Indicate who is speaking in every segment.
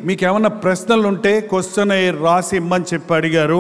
Speaker 1: మీకు ఏమన్నా ప్రశ్నలు ఉంటే క్వశ్చన్ రాసి ఇమ్మని చెప్పి అడిగారు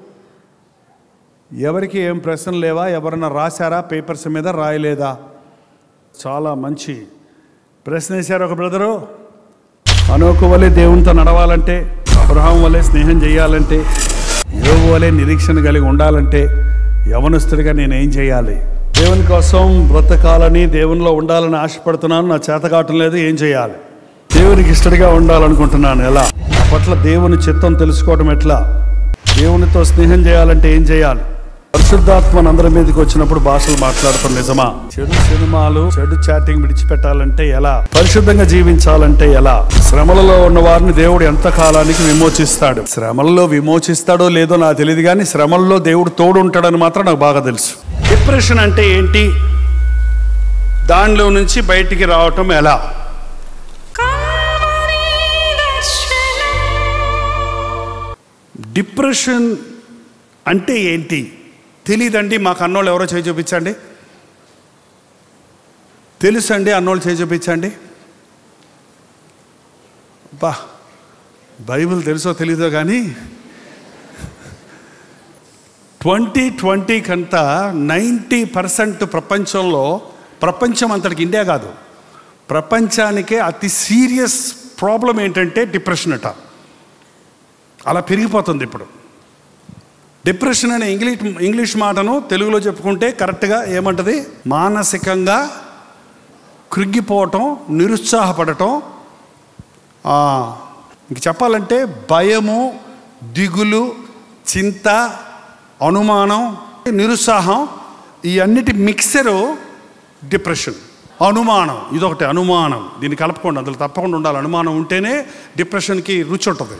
Speaker 1: ఎవరికి ఏం ప్రశ్నలు లేవా ఎవరన్నా రాశారా పేపర్స్ మీద రాయలేదా చాలా మంచి ప్రశ్న వేశారు ఒక బ్రదరు అనోకు వలె దేవునితో నడవాలంటే అబ్రహాం వలె స్నేహం చేయాలంటే యోగు వలె నిరీక్షణ కలిగి ఉండాలంటే యవనస్తుడిగా నేను ఏం చేయాలి దేవుని కోసం బ్రతకాలని దేవునిలో ఉండాలని ఆశపడుతున్నాను నా చేత కావటం లేదు ఏం చేయాలి దేవునికి ఇష్టడిగా ఉండాలనుకుంటున్నాను ఎలా నా పట్ల దేవుని చిత్తం తెలుసుకోవడం ఎట్లా దేవునితో స్నేహం చేయాలంటే ఏం చేయాలి పరిశుద్ధాత్మ అందరి మీదకి వచ్చినప్పుడు భాషలు మాట్లాడటం నిజమా చెడు సినిమాలు చెడు చాటింగ్ విడిచిపెట్టాలంటే ఎలా పరిశుద్ధంగా జీవించాలంటే ఎలా శ్రమలలో ఉన్న వారిని దేవుడు ఎంత కాలానికి విమోచిస్తాడు శ్రమల్లో విమోచిస్తాడో లేదో నాకు తెలియదు కానీ శ్రమల్లో దేవుడు తోడు ఉంటాడని మాత్రం నాకు బాగా తెలుసు డిప్రెషన్ అంటే ఏంటి దానిలో నుంచి బయటికి రావటం ఎలా డిప్రెషన్ అంటే ఏంటి తెలియదండి మాకు అన్నోళ్ళు ఎవరో చేయి చూపించండి తెలుసండి అన్నోళ్ళు చేయి చూపించండి బా బైబిల్ తెలుసో తెలీదో కానీ ట్వంటీ ట్వంటీ కంతా నైంటీ పర్సెంట్ ప్రపంచంలో ప్రపంచం అంతటికి ఇండియా కాదు ప్రపంచానికే అతి సీరియస్ ప్రాబ్లం ఏంటంటే డిప్రెషన్ అట అలా పెరిగిపోతుంది ఇప్పుడు డిప్రెషన్ అనే ఇంగ్లీష్ ఇంగ్లీష్ మాటను తెలుగులో చెప్పుకుంటే కరెక్ట్గా ఏమంటది మానసికంగా కృంగిపోవటం నిరుత్సాహపడటం ఆ, ఇంక చెప్పాలంటే భయము దిగులు చింత అనుమానం నిరుత్సాహం ఈ అన్నిటి మిక్సరు డిప్రెషన్ అనుమానం ఇదొకటి అనుమానం దీన్ని కలపకుండా అందులో తప్పకుండా ఉండాలి అనుమానం ఉంటేనే డిప్రెషన్కి రుచి ఉంటుంది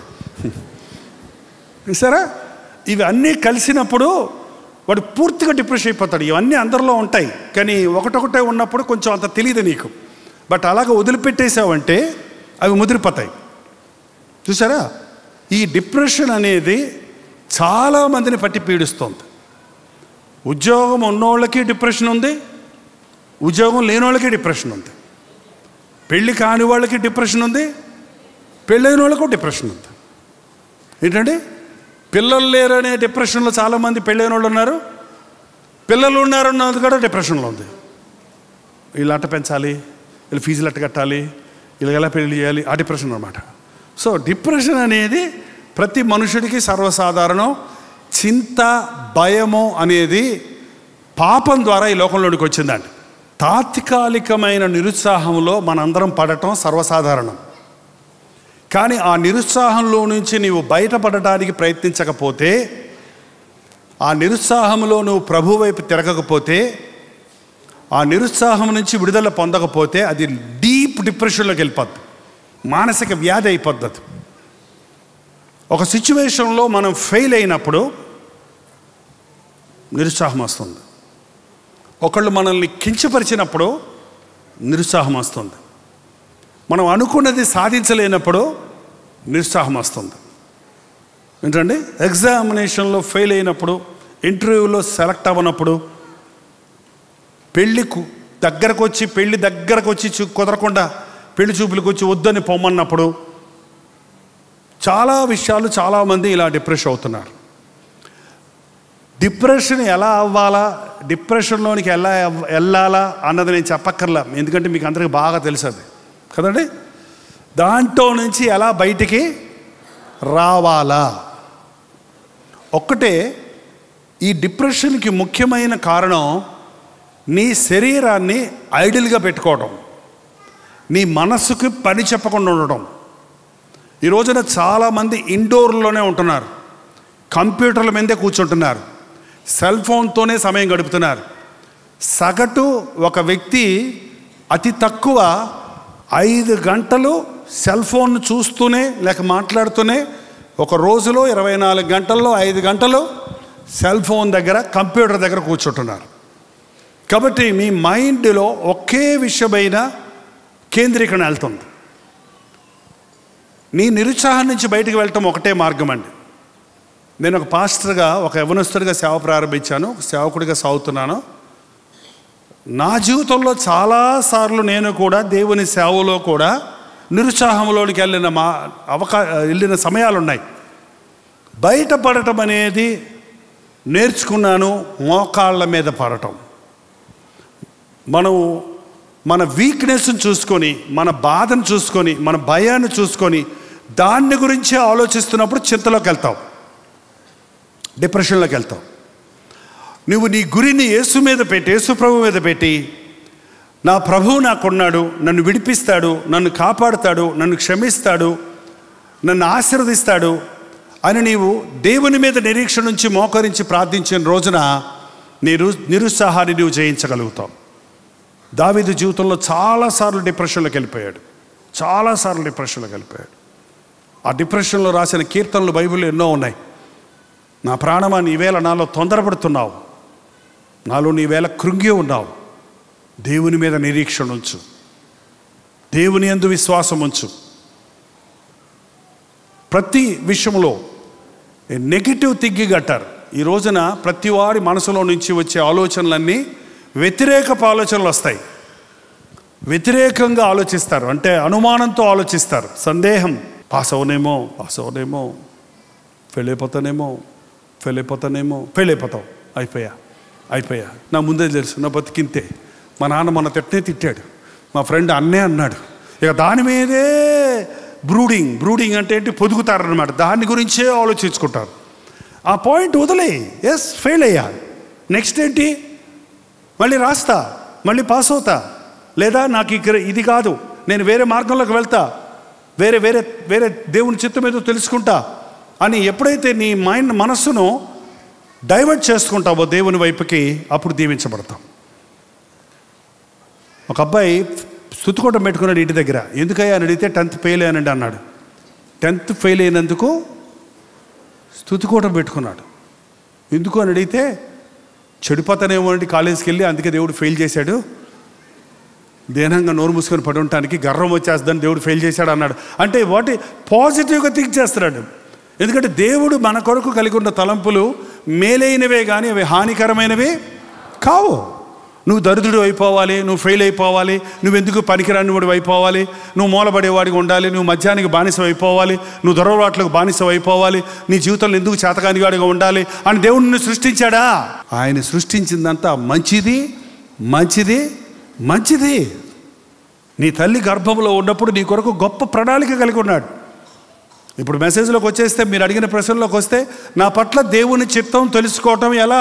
Speaker 1: చూసారా ఇవి అన్నీ కలిసినప్పుడు వాడు పూర్తిగా డిప్రెషన్ అయిపోతాడు ఇవన్నీ అందరిలో ఉంటాయి కానీ ఒకటొకటే ఉన్నప్పుడు కొంచెం అంత తెలియదు నీకు బట్ అలాగ వదిలిపెట్టేసావంటే అవి ముదిరిపోతాయి చూసారా ఈ డిప్రెషన్ అనేది చాలామందిని పట్టి పీడిస్తుంది ఉద్యోగం ఉన్నోళ్ళకి డిప్రెషన్ ఉంది ఉద్యోగం లేని వాళ్ళకి డిప్రెషన్ ఉంది పెళ్ళి కాని వాళ్ళకి డిప్రెషన్ ఉంది పెళ్ళైన వాళ్ళకు డిప్రెషన్ ఉంది ఏంటండి పిల్లలు లేరనే డిప్రెషన్లో చాలామంది పెళ్ళైన వాళ్ళు ఉన్నారు పిల్లలు ఉన్నారన్నది కూడా డిప్రెషన్లో ఉంది వీళ్ళు అట్ట పెంచాలి వీళ్ళు ఫీజులు అట్ట కట్టాలి వీళ్ళు ఎలా పెళ్లి చేయాలి ఆ డిప్రెషన్ అనమాట సో డిప్రెషన్ అనేది ప్రతి మనుషుడికి సర్వసాధారణం చింత భయము అనేది పాపం ద్వారా ఈ లోకంలోనికి వచ్చిందండి తాత్కాలికమైన నిరుత్సాహంలో మనందరం పడటం సర్వసాధారణం కానీ ఆ నిరుత్సాహంలో నుంచి నీవు బయటపడటానికి ప్రయత్నించకపోతే ఆ నిరుత్సాహంలో నువ్వు ప్రభు వైపు తిరగకపోతే ఆ నిరుత్సాహం నుంచి విడుదల పొందకపోతే అది డీప్ డిప్రెషన్లోకి వెళ్ళిపోద్ది మానసిక వ్యాధి అయిపోద్ది అది. ఒక సిచ్యువేషన్లో మనం ఫెయిల్ అయినప్పుడు నిరుత్సాహం వస్తుంది ఒకళ్ళు మనల్ని కించపరిచినప్పుడు నిరుత్సాహం వస్తుంది మనం అనుకున్నది సాధించలేనప్పుడు నిరుత్సాహం వస్తుంది ఏంటండి ఎగ్జామినేషన్లో ఫెయిల్ అయినప్పుడు ఇంటర్వ్యూలో సెలెక్ట్ అవ్వనప్పుడు పెళ్ళికు దగ్గరకు వచ్చి పెళ్ళి దగ్గరకు వచ్చి చూ- కుదరకుండా పెళ్లి చూపులకు వచ్చి వద్దని పొమ్మన్నప్పుడు చాలా విషయాలు చాలామంది ఇలా డిప్రెషన్ అవుతున్నారు డిప్రెషన్ ఎలా అవ్వాలా డిప్రెషన్లోనికి ఎలా ఎవ్- వెళ్ళాలా అన్నది నేను చెప్పక్కర్లా ఎందుకంటే మీకు అందరికీ బాగా తెలుసు అది కదండి దాంట్లో నుంచి ఎలా బయటికి రావాలా ఒక్కటే ఈ డిప్రెషన్కి ముఖ్యమైన కారణం నీ శరీరాన్ని ఐడిల్గా పెట్టుకోవడం నీ మనస్సుకి పని చెప్పకుండా ఉండడం ఈ రోజున చాలామంది ఇండోర్లోనే ఉంటున్నారు కంప్యూటర్ల మీదే కూర్చుంటున్నారు సెల్ ఫోన్తోనే సమయం గడుపుతున్నారు సగటు ఒక వ్యక్తి అతి తక్కువ ఐదు గంటలు సెల్ ఫోన్ చూస్తూనే లేక మాట్లాడుతూనే ఒక రోజులో ఇరవై నాలుగు గంటల్లో ఐదు గంటలు సెల్ ఫోన్ దగ్గర కంప్యూటర్ దగ్గర కూర్చుంటున్నారు కాబట్టి మీ మైండ్లో ఒకే విషయమైన కేంద్రీకరణ వెళ్తుంది నీ నిరుత్సాహం నుంచి బయటికి వెళ్ళటం ఒకటే మార్గం అండి నేను ఒక పాస్టర్గా ఒక యవనస్తుడిగా సేవ ప్రారంభించాను ఒక సేవకుడిగా సాగుతున్నాను నా జీవితంలో చాలాసార్లు నేను కూడా దేవుని సేవలో కూడా నిరుత్సాహంలోనికి వెళ్ళిన మా అవకా వెళ్ళిన సమయాలు ఉన్నాయి బయటపడటం అనేది నేర్చుకున్నాను మోకాళ్ళ మీద పడటం మనం మన వీక్నెస్ని చూసుకొని మన బాధను చూసుకొని మన భయాన్ని చూసుకొని దాన్ని గురించే ఆలోచిస్తున్నప్పుడు చింతలోకి వెళ్తావు డిప్రెషన్లోకి వెళ్తావు నువ్వు నీ గురిని యేసు మీద పెట్టి యేసు ప్రభు మీద పెట్టి నా ప్రభువు నాకున్నాడు నన్ను విడిపిస్తాడు నన్ను కాపాడుతాడు నన్ను క్షమిస్తాడు నన్ను ఆశీర్వదిస్తాడు అని నీవు దేవుని మీద నిరీక్షణ నుంచి మోకరించి ప్రార్థించిన రోజున నీరు నిరుత్సాహాన్ని నువ్వు జయించగలుగుతావు దావీదు జీవితంలో చాలాసార్లు డిప్రెషన్లోకి వెళ్ళిపోయాడు చాలాసార్లు డిప్రెషన్లోకి వెళ్ళిపోయాడు ఆ డిప్రెషన్లో రాసిన కీర్తనలు బైబిల్లో ఎన్నో ఉన్నాయి నా ప్రాణమా నీవేళ నాలో తొందరపడుతున్నావు నాలో నీవేళ కృంగి ఉన్నావు దేవుని మీద నిరీక్షణ ఉంచు దేవుని ఎందు విశ్వాసం ఉంచు ప్రతి విషయంలో నెగిటివ్ థింకింగ్ అంటారు ఈ రోజున ప్రతి వారి మనసులో నుంచి వచ్చే ఆలోచనలన్నీ వ్యతిరేకపు ఆలోచనలు వస్తాయి వ్యతిరేకంగా ఆలోచిస్తారు అంటే అనుమానంతో ఆలోచిస్తారు సందేహం పాస్ అవనేమో పాస్ అవనేమో ఫెయిల్ అయిపోతానేమో ఫెయిల్ అయిపోతానేమో ఫెయిల్ అయిపోతావు అయిపోయా అయిపోయా నా ముందే తెలుసు నా బతికింతే మా నాన్న మన తిట్టనే తిట్టాడు మా ఫ్రెండ్ అన్నే అన్నాడు ఇక దాని మీదే బ్రూడింగ్ బ్రూడింగ్ అంటే ఏంటి పొదుగుతారనమాట దాని గురించే ఆలోచించుకుంటారు ఆ పాయింట్ వదిలే ఎస్ ఫెయిల్ అయ్యా నెక్స్ట్ ఏంటి మళ్ళీ రాస్తా మళ్ళీ పాస్ అవుతా లేదా నాకు ఇక్కడ ఇది కాదు నేను వేరే మార్గంలోకి వెళ్తా వేరే వేరే వేరే దేవుని చిత్తం ఏదో తెలుసుకుంటా అని ఎప్పుడైతే నీ మైండ్ మనస్సును డైవర్ట్ చేసుకుంటావో దేవుని వైపుకి అప్పుడు దీవించబడతాం ఒక అబ్బాయి స్థుతికోటం పెట్టుకున్నాడు ఇంటి దగ్గర ఎందుకయ్యా అని అడిగితే టెన్త్ ఫెయిల్ అయ్యానండి అన్నాడు టెన్త్ ఫెయిల్ అయినందుకు స్థుతికోటం పెట్టుకున్నాడు ఎందుకు అని అడిగితే చెడిపోతానేమో అండి కాలేజీకి వెళ్ళి అందుకే దేవుడు ఫెయిల్ చేశాడు దేనంగా నోరు మూసుకొని పడి ఉండటానికి గర్వం వచ్చేస్తుందని దేవుడు ఫెయిల్ చేశాడు అన్నాడు అంటే వాటి పాజిటివ్గా థింక్ చేస్తున్నాడు ఎందుకంటే దేవుడు మన కొరకు కలిగి ఉన్న తలంపులు మేలైనవే కానీ అవి హానికరమైనవి కావు నువ్వు దరిద్రుడు అయిపోవాలి నువ్వు ఫెయిల్ అయిపోవాలి నువ్వు ఎందుకు పనికిరాని వాడు అయిపోవాలి నువ్వు మూలబడేవాడిగా ఉండాలి నువ్వు మధ్యాహ్నానికి బానిస అయిపోవాలి నువ్వు దొరవాట్లకు బానిస అయిపోవాలి నీ జీవితంలో ఎందుకు చేతకాని వాడిగా ఉండాలి అని దేవుడు నిన్ను సృష్టించాడా ఆయన సృష్టించిందంతా మంచిది మంచిది మంచిది నీ తల్లి గర్భంలో ఉన్నప్పుడు నీ కొరకు గొప్ప ప్రణాళిక కలిగి ఉన్నాడు ఇప్పుడు మెసేజ్లోకి వచ్చేస్తే మీరు అడిగిన ప్రశ్నలోకి వస్తే నా పట్ల దేవుని చిత్తం తెలుసుకోవటం ఎలా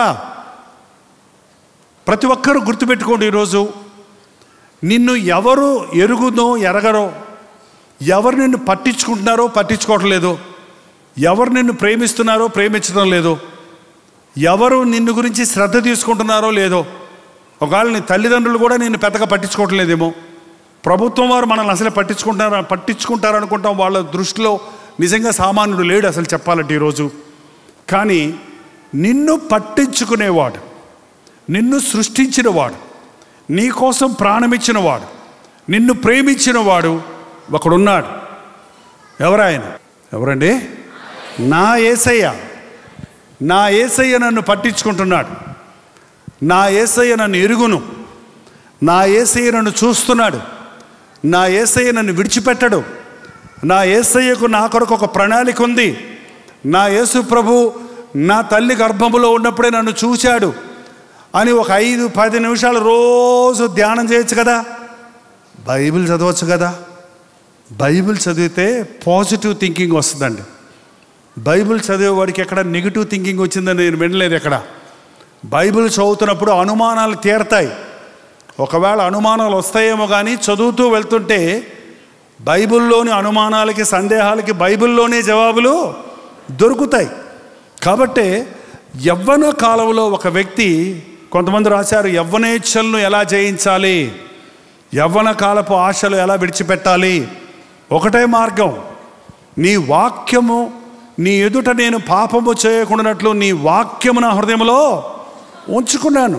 Speaker 1: ప్రతి ఒక్కరూ గుర్తుపెట్టుకోండి ఈరోజు నిన్ను ఎవరు ఎరుగునో ఎరగరో ఎవరు నిన్ను పట్టించుకుంటున్నారో పట్టించుకోవట్లేదు ఎవరు నిన్ను ప్రేమిస్తున్నారో ప్రేమించడం లేదు ఎవరు నిన్ను గురించి శ్రద్ధ తీసుకుంటున్నారో లేదో ఒకవేళ నీ తల్లిదండ్రులు కూడా నిన్ను పెద్దగా పట్టించుకోవట్లేదేమో ప్రభుత్వం వారు మనల్ని అసలే పట్టించుకుంటారు పట్టించుకుంటారు అనుకుంటాం వాళ్ళ దృష్టిలో నిజంగా సామాన్యుడు లేడు అసలు చెప్పాలంటే ఈరోజు కానీ నిన్ను పట్టించుకునేవాడు నిన్ను సృష్టించినవాడు నీ కోసం ప్రాణమిచ్చినవాడు నిన్ను ప్రేమించినవాడు ఒకడున్నాడు ఎవరాయన ఎవరండి నా ఏసయ్య నా ఏసయ్య నన్ను పట్టించుకుంటున్నాడు నా ఏసయ్య నన్ను ఎరుగును నా ఏసయ్య నన్ను చూస్తున్నాడు నా ఏసయ్య నన్ను విడిచిపెట్టడు నా ఏసయ్యకు నా కొరకు ఒక ప్రణాళిక ఉంది నా యేసు ప్రభు నా తల్లి గర్భములో ఉన్నప్పుడే నన్ను చూశాడు అని ఒక ఐదు పది నిమిషాలు రోజు ధ్యానం చేయొచ్చు కదా బైబిల్ చదవచ్చు కదా బైబిల్ చదివితే పాజిటివ్ థింకింగ్ వస్తుందండి బైబిల్ చదివేవాడికి ఎక్కడ నెగిటివ్ థింకింగ్ వచ్చిందని నేను వినలేదు ఎక్కడ బైబిల్ చదువుతున్నప్పుడు అనుమానాలు తీరతాయి ఒకవేళ అనుమానాలు వస్తాయేమో కానీ చదువుతూ వెళ్తుంటే బైబిల్లోని అనుమానాలకి సందేహాలకి బైబిల్లోనే జవాబులు దొరుకుతాయి కాబట్టే యవ్వన కాలంలో ఒక వ్యక్తి కొంతమంది రాశారు యవ్వనేచ్ఛలను ఎలా జయించాలి యవ్వన కాలపు ఆశలు ఎలా విడిచిపెట్టాలి ఒకటే మార్గం నీ వాక్యము నీ ఎదుట నేను పాపము చేయకుండానట్లు నీ వాక్యము నా హృదయంలో ఉంచుకున్నాను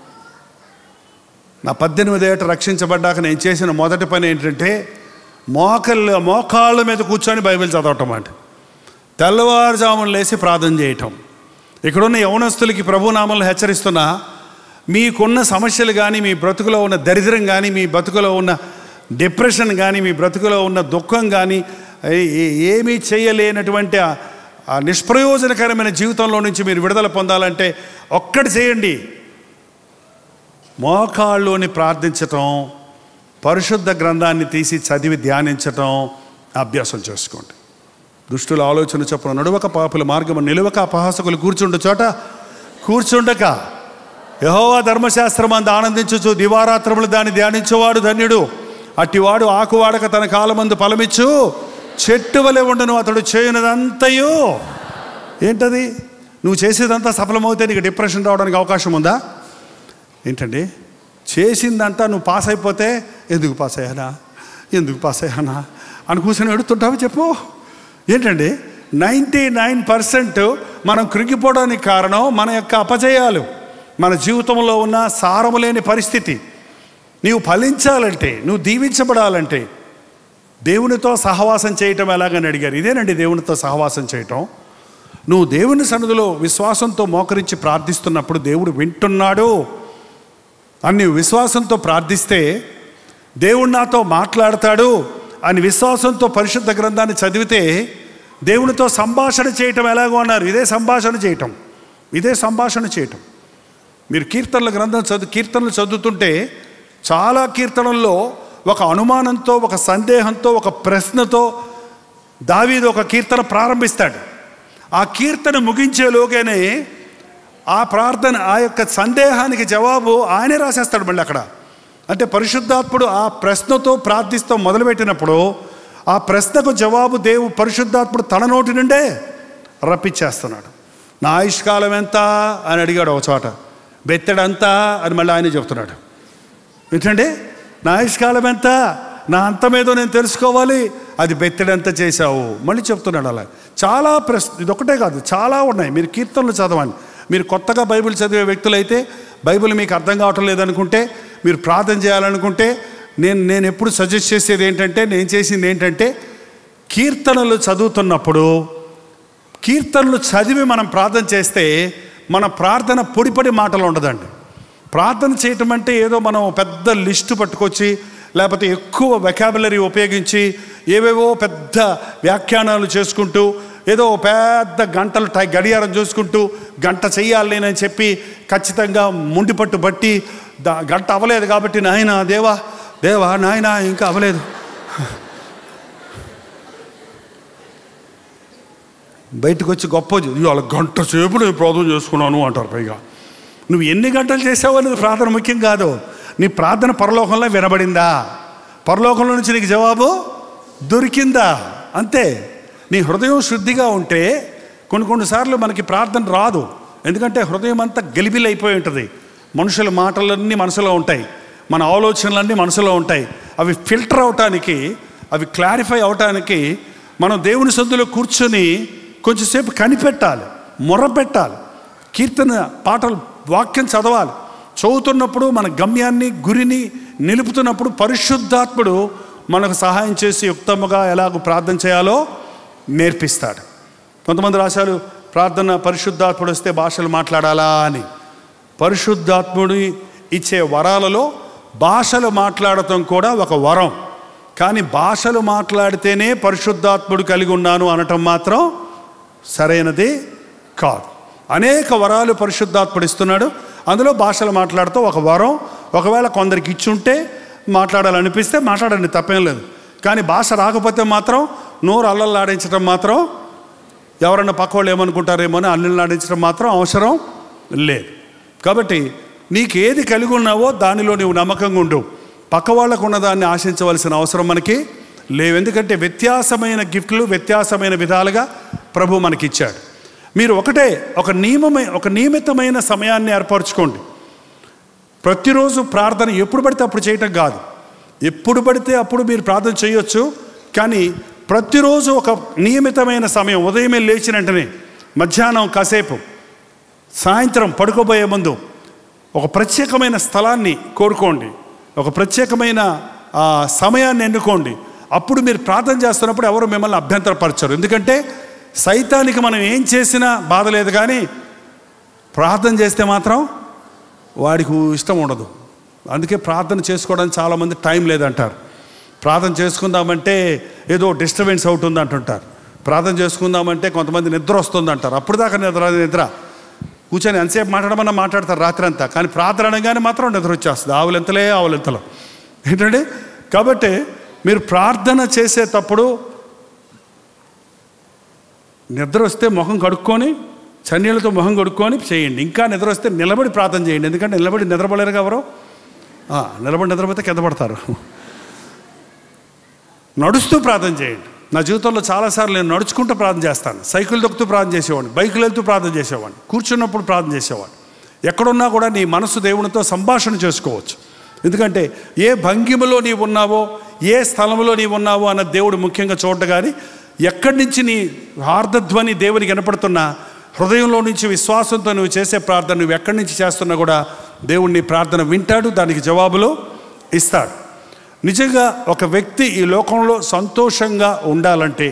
Speaker 1: నా పద్దెనిమిది ఏట రక్షించబడ్డాక నేను చేసిన మొదటి పని ఏంటంటే మోకళ్ళ మోకాళ్ళ మీద కూర్చొని బైబిల్ చదవటం అంటే తెల్లవారుజామున లేచి ప్రార్థన చేయటం ఇక్కడున్న యవనస్తులకి ప్రభునామాలను హెచ్చరిస్తున్నా మీకున్న సమస్యలు కానీ మీ బ్రతుకులో ఉన్న దరిద్రం కానీ మీ బ్రతుకులో ఉన్న డిప్రెషన్ కానీ మీ బ్రతుకులో ఉన్న దుఃఖం కానీ ఏ- ఏ- ఏమీ చేయలేనటువంటి ఆ- ఆ నిష్ప్రయోజనకరమైన జీవితంలో నుంచి మీరు విడుదల పొందాలంటే ఒక్కటి చేయండి మోకాళ్ళలోని ప్రార్థించటం పరిశుద్ధ గ్రంథాన్ని తీసి చదివి ధ్యానించటం అభ్యాసం చేసుకోండి దుష్టుల ఆలోచన చొప్పున నడువక పాపుల మార్గము నిలువక అపహాసకులు కూర్చుండు చోట కూర్చుండక యహోవా ధర్మశాస్త్రం అందు ఆనందించుచు దివారాత్రములు దాన్ని ధ్యానించేవాడు ధన్యుడు అట్టివాడు ఆకువాడక తన కాలమందు ఫలమిచ్చు చెట్టు వలె ఉండను అతడు చేయనిదంతయు ఏంటది నువ్వు చేసేదంతా సఫలమవుతే నీకు డిప్రెషన్ రావడానికి అవకాశం ఉందా ఏంటండి చేసిందంతా నువ్వు పాస్ అయిపోతే ఎందుకు పాస్ అయ్యానా ఎందుకు పాస్ అయ్యానా అని కూర్చొని అడుగుతుంటావు చెప్పు ఏంటండి నైంటీ నైన్ పర్సెంట్ మనం కృంగిపోవడానికి కారణం మన యొక్క అపజయాలు మన జీవితంలో ఉన్న సారము లేని పరిస్థితి నీవు ఫలించాలంటే నువ్వు దీవించబడాలంటే దేవునితో సహవాసం చేయటం ఎలాగని అడిగారు ఇదేనండి దేవునితో సహవాసం చేయటం నువ్వు దేవుని సన్నిధిలో విశ్వాసంతో మోకరించి ప్రార్థిస్తున్నప్పుడు దేవుడు వింటున్నాడు అని విశ్వాసంతో ప్రార్థిస్తే దేవుడు నాతో మాట్లాడతాడు అని విశ్వాసంతో పరిశుద్ధ గ్రంథాన్ని చదివితే దేవునితో సంభాషణ చేయటం ఎలాగో అన్నారు ఇదే సంభాషణ చేయటం ఇదే సంభాషణ చేయటం మీరు కీర్తనల గ్రంథం చదువు కీర్తనలు చదువుతుంటే చాలా కీర్తనల్లో ఒక అనుమానంతో ఒక సందేహంతో ఒక ప్రశ్నతో దావీదు ఒక కీర్తన ప్రారంభిస్తాడు ఆ కీర్తన ముగించేలోగానే ఆ ప్రార్థన ఆ యొక్క సందేహానికి జవాబు ఆయనే రాసేస్తాడు మళ్ళీ అక్కడ అంటే పరిశుద్ధాత్ముడు ఆ ప్రశ్నతో ప్రార్థిస్తూ మొదలుపెట్టినప్పుడు ఆ ప్రశ్నకు జవాబు దేవు పరిశుద్ధాత్ముడు తన నోటి నుండే రప్పించేస్తున్నాడు నా ఆయుష్కాలం ఎంత అని అడిగాడు ఒక చోట బెత్తడంతా అని మళ్ళీ ఆయన చెప్తున్నాడు ఏంటండి నా ఆయుష్కాలం ఎంత నా అంతమేదో నేను తెలుసుకోవాలి అది బెత్తడంత చేశావు మళ్ళీ చెప్తున్నాడు అలా చాలా ప్రశ్న ఇది ఒకటే కాదు చాలా ఉన్నాయి మీరు కీర్తనలు చదవండి మీరు కొత్తగా బైబిల్ చదివే వ్యక్తులైతే బైబిల్ మీకు అర్థం కావటం లేదనుకుంటే మీరు ప్రార్థన చేయాలనుకుంటే నేను నేను ఎప్పుడు సజెస్ట్ చేసేది ఏంటంటే నేను చేసింది ఏంటంటే కీర్తనలు చదువుతున్నప్పుడు కీర్తనలు చదివి మనం ప్రార్థన చేస్తే మన ప్రార్థన పొడిపడి మాటలు ఉండదండి ప్రార్థన చేయటం అంటే ఏదో మనం పెద్ద లిస్టు పట్టుకొచ్చి లేకపోతే ఎక్కువ వెకాబులరీ ఉపయోగించి ఏవేవో పెద్ద వ్యాఖ్యానాలు చేసుకుంటూ ఏదో పెద్ద గంటలు టై గడియారం చూసుకుంటూ గంట చెయ్యాలి నేనని చెప్పి ఖచ్చితంగా ముండి పట్టు బట్టి దా గంట అవ్వలేదు కాబట్టి నాయన దేవా దేవా నాయన ఇంకా అవ్వలేదు బయటకు వచ్చి గొప్ప ఇవాళ గంట సేపు నేను ప్రార్థన చేసుకున్నాను అంటారు పైగా నువ్వు ఎన్ని గంటలు చేసావు అనేది ప్రార్థన ముఖ్యం కాదు నీ ప్రార్థన పరలోకంలో వినబడిందా పరలోకంలో నుంచి నీకు జవాబు దొరికిందా అంతే నీ హృదయం శుద్ధిగా ఉంటే కొన్ని కొన్నిసార్లు మనకి ప్రార్థన రాదు ఎందుకంటే హృదయం అంతా గలిబిలైపోయి ఉంటుంది మనుషుల మాటలన్నీ మనసులో ఉంటాయి మన ఆలోచనలన్నీ మనసులో ఉంటాయి అవి ఫిల్టర్ అవటానికి అవి క్లారిఫై అవటానికి మనం దేవుని సందులో కూర్చొని కొంచెంసేపు కనిపెట్టాలి మొర్ర పెట్టాలి కీర్తన పాటలు వాక్యం చదవాలి చదువుతున్నప్పుడు మన గమ్యాన్ని గురిని నిలుపుతున్నప్పుడు పరిశుద్ధాత్ముడు మనకు సహాయం చేసి యుక్తముగా ఎలాగో ప్రార్థన చేయాలో నేర్పిస్తాడు కొంతమంది రాశారు ప్రార్థన పరిశుద్ధాత్ముడు వస్తే భాషలు మాట్లాడాలా అని పరిశుద్ధాత్ముడి ఇచ్చే వరాలలో భాషలు మాట్లాడటం కూడా ఒక వరం కానీ భాషలు మాట్లాడితేనే పరిశుద్ధాత్ముడు కలిగి ఉన్నాను అనటం మాత్రం సరైనది కాదు అనేక వరాలు పరిశుద్ధాత్ముడు ఇస్తున్నాడు అందులో భాషలు మాట్లాడుతూ ఒక వరం ఒకవేళ కొందరికి ఇచ్చుంటే మాట్లాడాలనిపిస్తే మాట్లాడండి తప్పేం లేదు కానీ భాష రాకపోతే మాత్రం నోరు అల్లల్లాడించడం మాత్రం ఎవరన్నా పక్క వాళ్ళు ఏమనుకుంటారేమో అని అల్లల్లాడించడం మాత్రం అవసరం లేదు కాబట్టి నీకు ఏది కలిగి ఉన్నావో దానిలో నువ్వు నమ్మకంగా ఉండు పక్క వాళ్ళకు ఉన్నదాన్ని ఆశించవలసిన అవసరం మనకి లేవు ఎందుకంటే వ్యత్యాసమైన గిఫ్ట్లు వ్యత్యాసమైన విధాలుగా ప్రభు మనకిచ్చాడు మీరు ఒకటే ఒక నియమమే ఒక నియమితమైన సమయాన్ని ఏర్పరచుకోండి ప్రతిరోజు ప్రార్థన ఎప్పుడు పడితే అప్పుడు చేయటం కాదు ఎప్పుడు పడితే అప్పుడు మీరు ప్రార్థన చేయొచ్చు కానీ ప్రతిరోజు ఒక నియమితమైన సమయం ఉదయమే లేచిన వెంటనే మధ్యాహ్నం కాసేపు సాయంత్రం పడుకోబోయే ముందు ఒక ప్రత్యేకమైన స్థలాన్ని కోరుకోండి ఒక ప్రత్యేకమైన ఆ, సమయాన్ని ఎన్నుకోండి అప్పుడు మీరు ప్రార్థన చేస్తున్నప్పుడు ఎవరు మిమ్మల్ని అభ్యంతరపరచరు ఎందుకంటే సైతానికి మనం ఏం చేసినా బాధ లేదు కానీ ప్రార్థన చేస్తే మాత్రం వాడికి ఇష్టం ఉండదు అందుకే ప్రార్థన చేసుకోవడానికి చాలామంది టైం లేదంటారు ప్రార్థన చేసుకుందామంటే ఏదో డిస్టర్బెన్స్ అవుతుంది అంటుంటారు ప్రార్థన చేసుకుందామంటే కొంతమంది నిద్ర వస్తుంది అంటారు అప్పుడు దాకా నిద్ర నిద్ర కూర్చొని ఎంతసేపు మాట్లాడమన్నా మాట్లాడతారు రాత్రి అంతా కానీ ప్రార్థన అనగానే మాత్రం నిద్ర వచ్చేస్తుంది ఆవులెంతలే ఆవులెంతలు ఏంటండి కాబట్టి మీరు ప్రార్థన చేసేటప్పుడు నిద్ర వస్తే మొహం కడుక్కొని చన్నీళ్ళతో మొహం కడుక్కొని చేయండి ఇంకా నిద్ర వస్తే నిలబడి ప్రార్థన చేయండి ఎందుకంటే నిలబడి నిద్రపోలేరు ఎవరు ఆ, నిలబడి నిద్రపోతే కింద పడతారు నడుస్తూ ప్రార్థన చేయండి నా జీవితంలో చాలాసార్లు నేను నడుచుకుంటూ ప్రార్థన చేస్తాను సైకిల్ దొక్కుతూ ప్రార్థన చేసేవాడిని బైకులు వెళ్తూ ప్రార్థన చేసేవాడిని కూర్చున్నప్పుడు ప్రార్థన చేసేవాడిని ఎక్కడున్నా కూడా నీ మనసు దేవునితో సంభాషణ చేసుకోవచ్చు ఎందుకంటే ఏ భంగిమలో నీవు ఉన్నావో ఏ స్థలంలో నీవు ఉన్నావో అన్న దేవుడు ముఖ్యంగా చూడట కానీ ఎక్కడి నుంచి నీ ఆర్ధధ్వని దేవునికి వినపడుతున్నా హృదయంలో నుంచి విశ్వాసంతో నువ్వు చేసే ప్రార్థన నువ్వు ఎక్కడి నుంచి చేస్తున్నా కూడా దేవుడు నీ ప్రార్థన వింటాడు దానికి జవాబులు ఇస్తాడు నిజంగా ఒక వ్యక్తి ఈ లోకంలో సంతోషంగా ఉండాలంటే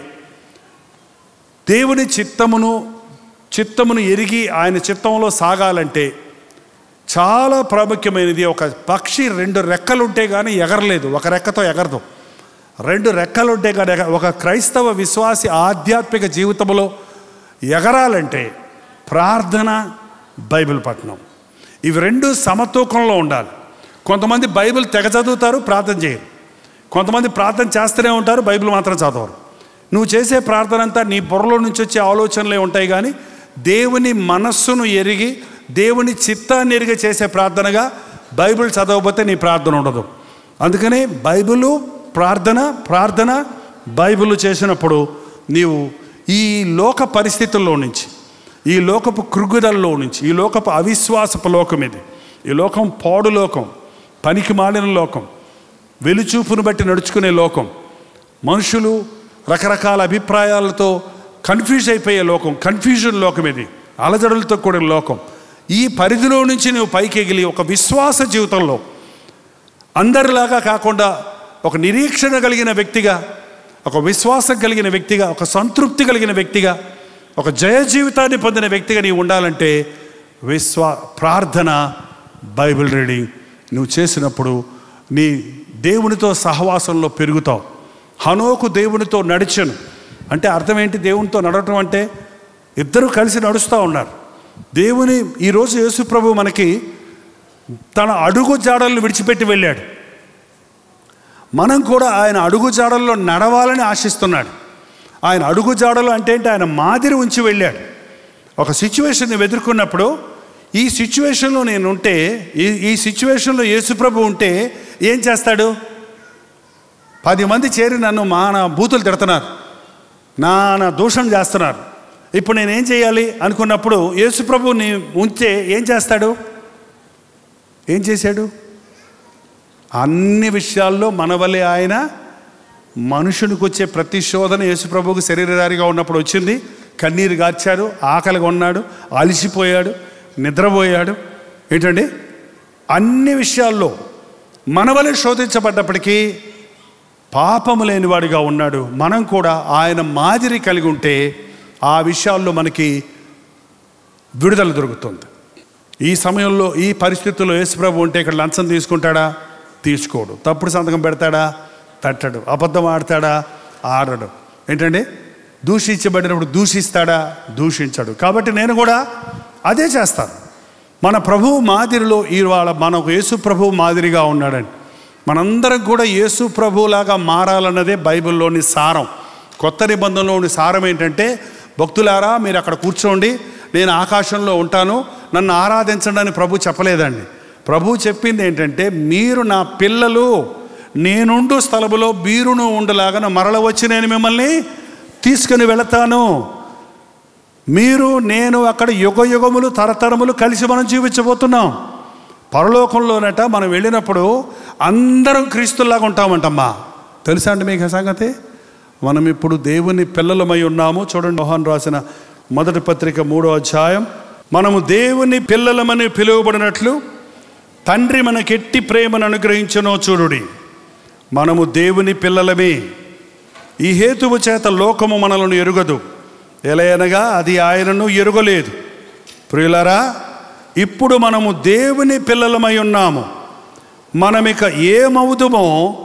Speaker 1: దేవుని చిత్తమును చిత్తమును ఎరిగి ఆయన చిత్తంలో సాగాలంటే చాలా ప్రాముఖ్యమైనది ఒక పక్షి రెండు రెక్కలుంటే కానీ ఎగరలేదు ఒక రెక్కతో ఎగరదు రెండు రెక్కలుంటే కానీ ఎగ- ఒక క్రైస్తవ విశ్వాసి ఆధ్యాత్మిక జీవితంలో ఎగరాలంటే ప్రార్థన బైబిల్ పఠనం ఇవి రెండు సమతూకంలో ఉండాలి కొంతమంది బైబిల్ తెగ చదువుతారు ప్రార్థన చేయరు కొంతమంది ప్రార్థన చేస్తూనే ఉంటారు బైబిల్ మాత్రం చదవరు నువ్వు చేసే ప్రార్థన అంతా నీ బుర్రలో నుంచి వచ్చే ఆలోచనలే ఉంటాయి కానీ దేవుని మనస్సును ఎరిగి దేవుని చిత్తాన్ని ఎరిగి చేసే ప్రార్థనగా బైబిల్ చదవకపోతే నీ ప్రార్థన ఉండదు అందుకనే బైబిలు ప్రార్థన ప్రార్థన బైబిల్ చేసినప్పుడు నీవు ఈ లోక పరిస్థితుల్లో నుంచి ఈ లోకపు కృగుదల్లో నుంచి ఈ లోకపు అవిశ్వాసపు లోకం ఇది ఈ లోకం పాడు లోకం పనికి మాలిన లోకం వెలుచూపును బట్టి నడుచుకునే లోకం మనుషులు రకరకాల అభిప్రాయాలతో కన్ఫ్యూజ్ అయిపోయే లోకం కన్ఫ్యూజన్ లోకం ఇది అలజడులతో కూడిన లోకం ఈ పరిధిలో నుంచి నువ్వు పైకి ఎగిలి ఒక విశ్వాస జీవితంలో అందరిలాగా కాకుండా ఒక నిరీక్షణ కలిగిన వ్యక్తిగా ఒక విశ్వాసం కలిగిన వ్యక్తిగా ఒక సంతృప్తి కలిగిన వ్యక్తిగా ఒక జయ జీవితాన్ని పొందిన వ్యక్తిగా నీవు ఉండాలంటే విశ్వా ప్రార్థన బైబిల్ రీడింగ్ నువ్వు చేసినప్పుడు నీ దేవునితో సహవాసంలో పెరుగుతావు హనోకు దేవునితో నడిచను అంటే అర్థం ఏంటి దేవునితో నడవటం అంటే ఇద్దరు కలిసి నడుస్తూ ఉన్నారు దేవుని ఈరోజు యేసు ప్రభు మనకి తన అడుగు జాడలను విడిచిపెట్టి వెళ్ళాడు మనం కూడా ఆయన అడుగు జాడల్లో నడవాలని ఆశిస్తున్నాడు ఆయన అడుగు జాడలు అంటే ఏంటి ఆయన మాదిరి ఉంచి వెళ్ళాడు ఒక సిచ్యువేషన్ని ఎదుర్కొన్నప్పుడు ఈ సిచ్యువేషన్లో నేను ఉంటే ఈ ఈ సిచ్యువేషన్లో యేసుప్రభు ఉంటే ఏం చేస్తాడు పది మంది చేరి నన్ను మా నా బూతులు తిడుతున్నారు నా నా దూషణ చేస్తున్నారు ఇప్పుడు నేనేం చేయాలి అనుకున్నప్పుడు యేసుప్రభుని ఉంటే ఏం చేస్తాడు ఏం చేశాడు అన్ని విషయాల్లో మన వలె ఆయన మనుషునికి వచ్చే ప్రతి శోధన యేసుప్రభువుకు శరీరధారిగా ఉన్నప్పుడు వచ్చింది కన్నీరు గార్చాడు ఆకలిగా ఉన్నాడు అలసిపోయాడు నిద్రపోయాడు ఏంటండి అన్ని విషయాల్లో మన వలె శోధించబడ్డప్పటికీ పాపము లేనివాడిగా ఉన్నాడు మనం కూడా ఆయన మాదిరి కలిగి ఉంటే ఆ విషయాల్లో మనకి విడుదల దొరుకుతుంది ఈ సమయంలో ఈ పరిస్థితుల్లో యేసుప్రభు ఉంటే ఇక్కడ లంచం తీసుకుంటాడా తీసుకోడు తప్పుడు సంతకం పెడతాడా తట్టడు అబద్ధం ఆడతాడా ఆడడు ఏంటండి దూషించబడినప్పుడు దూషిస్తాడా దూషించడు కాబట్టి నేను కూడా అదే చేస్తాను మన ప్రభువు మాదిరిలో ఇవాళ మనకు యేసు ప్రభువు మాదిరిగా ఉన్నాడండి మనందరం కూడా యేసు ప్రభువులాగా మారాలన్నదే బైబిల్లోని సారం కొత్త నిబంధనలోని సారం ఏంటంటే భక్తులారా మీరు అక్కడ కూర్చోండి నేను ఆకాశంలో ఉంటాను నన్ను ఆరాధించండి ప్రభు చెప్పలేదండి ప్రభు చెప్పింది ఏంటంటే మీరు నా పిల్లలు నేనుండు స్థలములో బీరును ఉండలాగా మరల వచ్చి నేను మిమ్మల్ని తీసుకుని వెళతాను మీరు నేను అక్కడ యుగ యుగములు తరతరములు కలిసి మనం జీవించబోతున్నాం పరలోకంలోనట మనం వెళ్ళినప్పుడు అందరం క్రీస్తుల్లాగా ఉంటామంటమ్మా తెలుసా అండి మీకు ఆ సంగతి మనం ఇప్పుడు దేవుని పిల్లలమై ఉన్నాము చూడండి మోహన్ రాసిన మొదటి పత్రిక మూడో అధ్యాయం మనము దేవుని పిల్లలమని పిలువబడినట్లు తండ్రి మనకెట్టి ప్రేమను అనుగ్రహించనో చూడుడి మనము దేవుని పిల్లలమే ఈ హేతువు చేత లోకము మనలను ఎరుగదు ఎలయనగా అది ఆయనను ఎరుగలేదు ప్రియులరా ఇప్పుడు మనము దేవుని పిల్లలమై ఉన్నాము మనమిక ఏమవుదుమో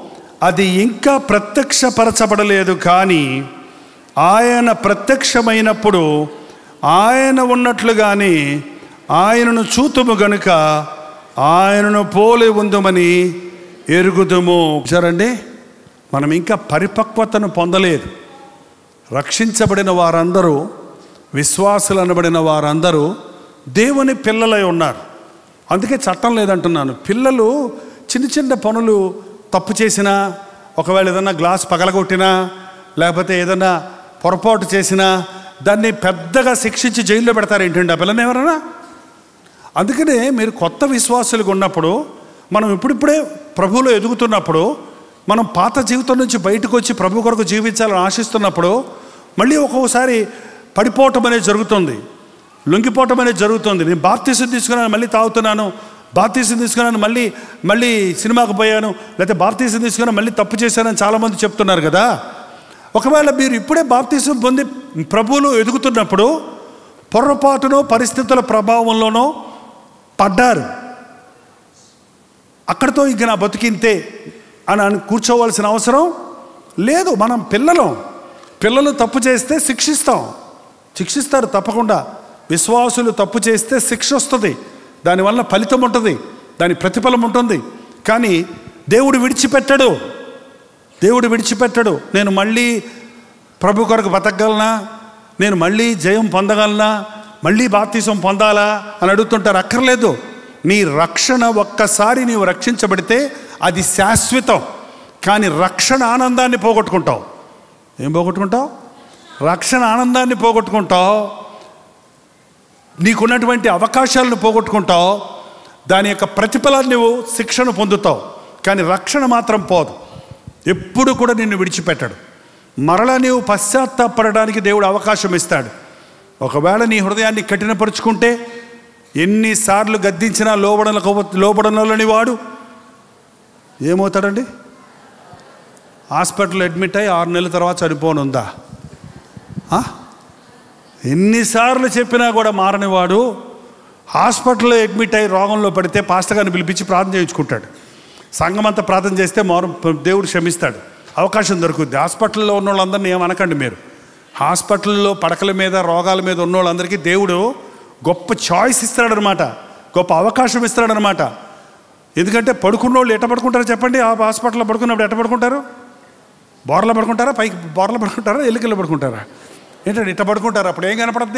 Speaker 1: అది ఇంకా ప్రత్యక్షపరచబడలేదు కానీ ఆయన ప్రత్యక్షమైనప్పుడు ఆయన ఉన్నట్లుగానే ఆయనను చూతుము గనుక ఆయనను పోలి ఉందమని ఎరుగుదుము చూడండి మనం ఇంకా పరిపక్వతను పొందలేదు రక్షించబడిన వారందరూ విశ్వాసులు అనబడిన వారందరూ దేవుని పిల్లలై ఉన్నారు అందుకే చట్టం లేదంటున్నాను పిల్లలు చిన్న చిన్న పనులు తప్పు చేసినా ఒకవేళ ఏదైనా గ్లాస్ పగలగొట్టినా లేకపోతే ఏదైనా పొరపాటు చేసినా దాన్ని పెద్దగా శిక్షించి జైల్లో పెడతారు ఏంటండి ఆ పిల్లని ఎవరైనా అందుకనే మీరు కొత్త విశ్వాసులుగా ఉన్నప్పుడు మనం ఇప్పుడిప్పుడే ప్రభువులో ఎదుగుతున్నప్పుడు మనం పాత జీవితం నుంచి బయటకు వచ్చి ప్రభు కొరకు జీవించాలని ఆశిస్తున్నప్పుడు మళ్ళీ ఒక్కొక్కసారి పడిపోవటం అనేది జరుగుతుంది లొంగిపోవటం అనేది జరుగుతుంది నేను బాప్తీసం తీసుకున్నాను మళ్ళీ తాగుతున్నాను బాప్తీసం తీసుకున్నాను మళ్ళీ మళ్ళీ సినిమాకు పోయాను లేకపోతే బాప్తీసం తీసుకున్నాను మళ్ళీ తప్పు చేశానని చాలామంది చెప్తున్నారు కదా ఒకవేళ మీరు ఇప్పుడే బాప్తీసం పొంది ప్రభువులు ఎదుగుతున్నప్పుడు పొరపాటునో పరిస్థితుల ప్రభావంలోనో పడ్డారు అక్కడితో ఇంక నా బతికింతే అని అని కూర్చోవలసిన అవసరం లేదు మనం పిల్లలం పిల్లలు తప్పు చేస్తే శిక్షిస్తాం శిక్షిస్తారు తప్పకుండా విశ్వాసులు తప్పు చేస్తే శిక్ష వస్తుంది దానివల్ల ఫలితం ఉంటుంది దాని ప్రతిఫలం ఉంటుంది కానీ దేవుడు విడిచిపెట్టడు దేవుడు విడిచిపెట్టడు నేను మళ్ళీ ప్రభు కొరకు బతకగలనా నేను మళ్ళీ జయం పొందగలనా మళ్ళీ బాప్తీసం పొందాలా అని అడుగుతుంటారు అక్కర్లేదు నీ రక్షణ ఒక్కసారి నీవు రక్షించబడితే అది శాశ్వతం కానీ రక్షణ ఆనందాన్ని పోగొట్టుకుంటావు ఏం పోగొట్టుకుంటావు రక్షణ ఆనందాన్ని పోగొట్టుకుంటావు నీకున్నటువంటి అవకాశాలను పోగొట్టుకుంటావు దాని యొక్క ప్రతిఫలాన్ని నువ్వు శిక్షణ పొందుతావు కానీ రక్షణ మాత్రం పోదు ఎప్పుడు కూడా నిన్ను విడిచిపెట్టడు మరలా నీవు పశ్చాత్తాపడడానికి దేవుడు అవకాశం ఇస్తాడు ఒకవేళ నీ హృదయాన్ని కఠినపరుచుకుంటే ఎన్నిసార్లు గద్దించినా లోబడల లోబడనలని వాడు ఏమవుతాడండి హాస్పిటల్ అడ్మిట్ అయ్యి ఆరు నెలల తర్వాత చనిపోనుందా ఆ? ఎన్నిసార్లు చెప్పినా కూడా మారని వాడు హాస్పిటల్లో అడ్మిట్ అయ్యి రోగంలో పడితే పాస్టర్ గారిని పిలిపించి ప్రార్థన చేయించుకుంటాడు సంఘం అంతా ప్రార్థన చేస్తే మారు దేవుడు క్షమిస్తాడు అవకాశం దొరుకుద్ది హాస్పిటల్లో ఉన్న వాళ్ళందరినీ ఏమనకండి మీరు హాస్పిటల్లో పడకల మీద రోగాల మీద ఉన్న వాళ్ళందరికీ దేవుడు గొప్ప చాయిస్ ఇస్తాడనమాట గొప్ప అవకాశం ఇస్తాడనమాట ఎందుకంటే పడుకున్న వాళ్ళు ఎట్ట పడుకుంటారో చెప్పండి ఆ హాస్పిటల్లో పడుకున్నప్పుడు ఎట్ట పడుకుంటారు బోర్లో పడుకుంటారా పైకి బోర్లో పడుకుంటారా ఎల్లికల్లో పడుకుంటారా ఏంటంటే ఇట్ట పడుకుంటారు అప్పుడు ఏం కనపడుద్ది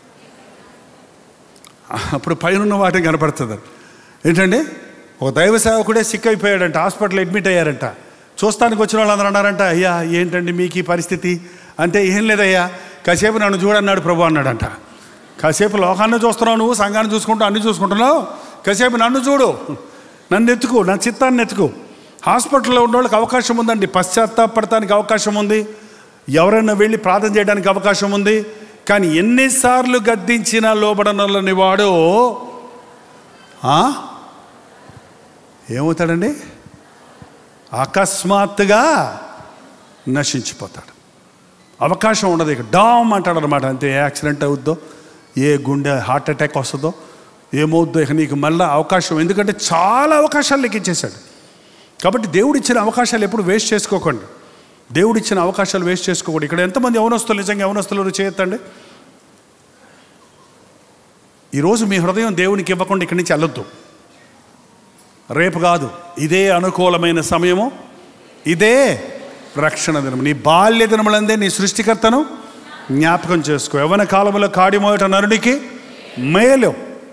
Speaker 1: అప్పుడు పైన వాటిని కనపడుతుంది ఏంటండి ఒక దైవ సేవకుడే సిక్ అయిపోయాడంట హాస్పిటల్ అడ్మిట్ అయ్యారంట చూస్తానికి వచ్చిన వాళ్ళందరూ అన్నారంట అయ్యా ఏంటండి మీకు ఈ పరిస్థితి అంటే ఏం లేదయ్యా కాసేపు నన్ను చూడన్నాడు ప్రభు అన్నాడంట కాసేపు లోకాన్ని చూస్తున్నావు నువ్వు సంఘాన్ని చూసుకుంటూ అన్ని చూసుకుంటున్నావు కాసేపు నన్ను చూడు నన్ను ఎత్తుకు నా చిత్తాన్ని ఎత్తుకు హాస్పిటల్లో ఉన్న వాళ్ళకి అవకాశం ఉందండి పశ్చాత్తాపడటానికి అవకాశం ఉంది ఎవరైనా వెళ్ళి ప్రార్థన చేయడానికి అవకాశం ఉంది కానీ ఎన్నిసార్లు గద్దించినా లోబడనలని వాడు ఆ? ఏమవుతాడండి అకస్మాత్తుగా నశించిపోతాడు అవకాశం ఉండదు ఇక డామ్ అంటాడు అనమాట అంతే ఏ యాక్సిడెంట్ అవుద్దో ఏ గుండె హార్ట్ అటాక్ వస్తుందో ఏమవుద్దో ఇక నీకు మళ్ళీ అవకాశం ఎందుకంటే చాలా అవకాశాలు నీకు ఇచ్చేశాడు కాబట్టి దేవుడు ఇచ్చిన అవకాశాలు ఎప్పుడు వేస్ట్ చేసుకోకండి దేవుడు ఇచ్చిన అవకాశాలు వేస్ట్ చేసుకోకూడదు ఇక్కడ ఎంతమంది యవనస్తులు నిజంగా యవనస్తులు చేయొద్దండి ఈరోజు మీ హృదయం దేవునికి ఇవ్వకుండా ఇక్కడి నుంచి వెళ్ళొద్దు రేపు కాదు ఇదే అనుకూలమైన సమయము ఇదే రక్షణ దినం నీ బాల్య దినములందే నీ సృష్టికర్తను జ్ఞాపకం చేసుకో యవన కాలంలో కాడిమోయట నరునికి మేలు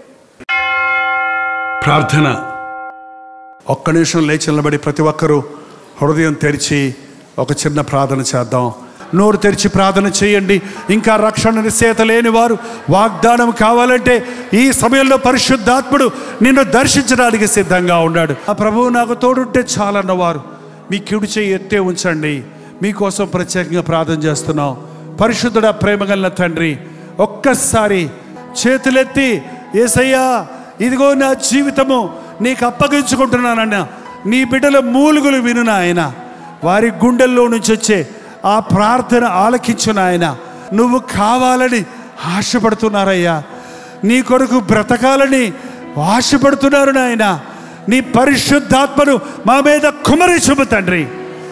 Speaker 1: ప్రార్థన ఒక్క నిమిషం లేచి నిలబడి ప్రతి ఒక్కరూ హృదయం తెరిచి ఒక చిన్న ప్రార్థన చేద్దాం నోరు తెరిచి ప్రార్థన చేయండి ఇంకా రక్షణ నిశ్చేత లేని వారు వాగ్దానం కావాలంటే ఈ సమయంలో పరిశుద్ధాత్ముడు నిన్ను దర్శించడానికి సిద్ధంగా ఉన్నాడు ఆ ప్రభువు నాకు తోడుంటే చాలన్నవారు మీ కిడు చేయి ఎత్తే ఉంచండి మీకోసం ప్రత్యేకంగా ప్రార్థన చేస్తున్నాం పరిశుద్ధుడ ప్రేమగల తండ్రి ఒక్కసారి చేతులెత్తి ఏసయ్యా ఇదిగో నా జీవితము నీకు అప్పగించుకుంటున్నానన్న నీ బిడ్డల మూలుగులు విను నాయన వారి గుండెల్లో నుంచి వచ్చే ఆ ప్రార్థన ఆలకించు నాయన నువ్వు కావాలని ఆశపడుతున్నారయ్యా నీ కొరకు బ్రతకాలని ఆశపడుతున్నారు నాయన నీ పరిశుద్ధాత్మను మా మీద కుమరి చూపు తండ్రి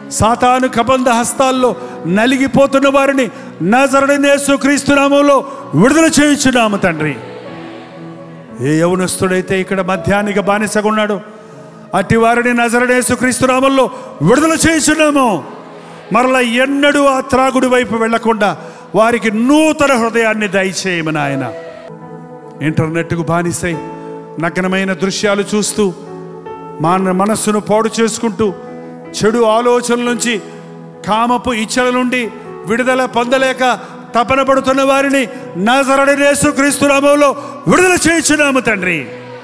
Speaker 1: సాతాను కబంధ హస్తాల్లో నలిగిపోతున్న వారిని నజరడనేసు క్రీస్తునామంలో విడుదల చేయించున్నాము తండ్రి ఏ యవనస్తుడైతే ఇక్కడ మధ్యాహ్నిక బానిసగా ఉన్నాడో అట్టి వారిని నజరడేసు క్రీస్తునామంలో విడుదల చేయించున్నాము మరలా ఎన్నడూ ఆ త్రాగుడి వైపు వెళ్లకుండా వారికి నూతన హృదయాన్ని దయచేయమని ఆయన ఇంటర్నెట్కు బానిసై నగ్నమైన దృశ్యాలు చూస్తూ మన మనస్సును పాడు చేసుకుంటూ చెడు ఆలోచనల నుంచి కామపు ఇచ్చల నుండి విడుదల పొందలేక తపన పడుతున్న వారిని నజరడనేసు క్రీస్తునామంలో విడుదల చేయించున్నాము తండ్రి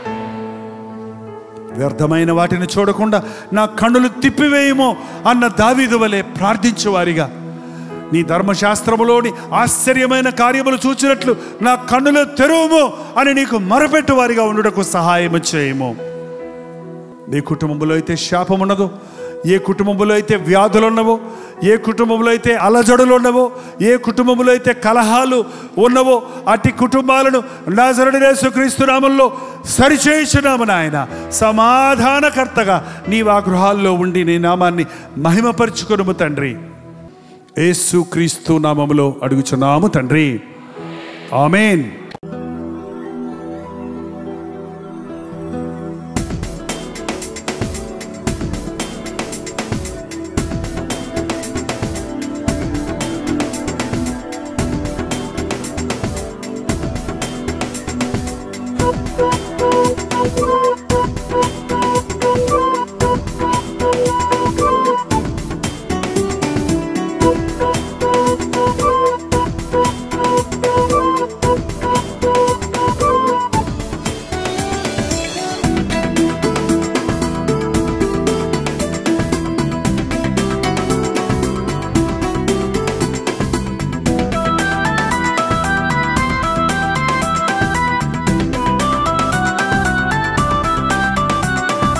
Speaker 1: వ్యర్థమైన వాటిని చూడకుండా నా కన్నులు తిప్పివేయమో అన్న దావీదు వలె ప్రార్థించేవారిగా నీ ధర్మశాస్త్రములోని ఆశ్చర్యమైన కార్యములు చూచినట్లు నా కన్నులు తెరువుము అని నీకు మరపెట్టు వారిగా ఉండుటకు సహాయం చేయము నీ కుటుంబంలో అయితే శాపం ఉన్నదో ఏ కుటుంబంలో అయితే వ్యాధులు ఉన్నవో ఏ కుటుంబంలో అయితే అలజడులు ఉన్నవో ఏ కుటుంబంలో అయితే కలహాలు ఉన్నవో అట్టి కుటుంబాలను నాజరడనేసు క్రీస్తునామంలో సరిచేయించున్నాము నాయన సమాధానకర్తగా నీవు ఆ గృహాల్లో ఉండి నీ నామాన్ని మహిమపరుచుకొనుము తండ్రి యేసు క్రీస్తు నామములో అడుగుచున్నాము తండ్రి ఆమెన్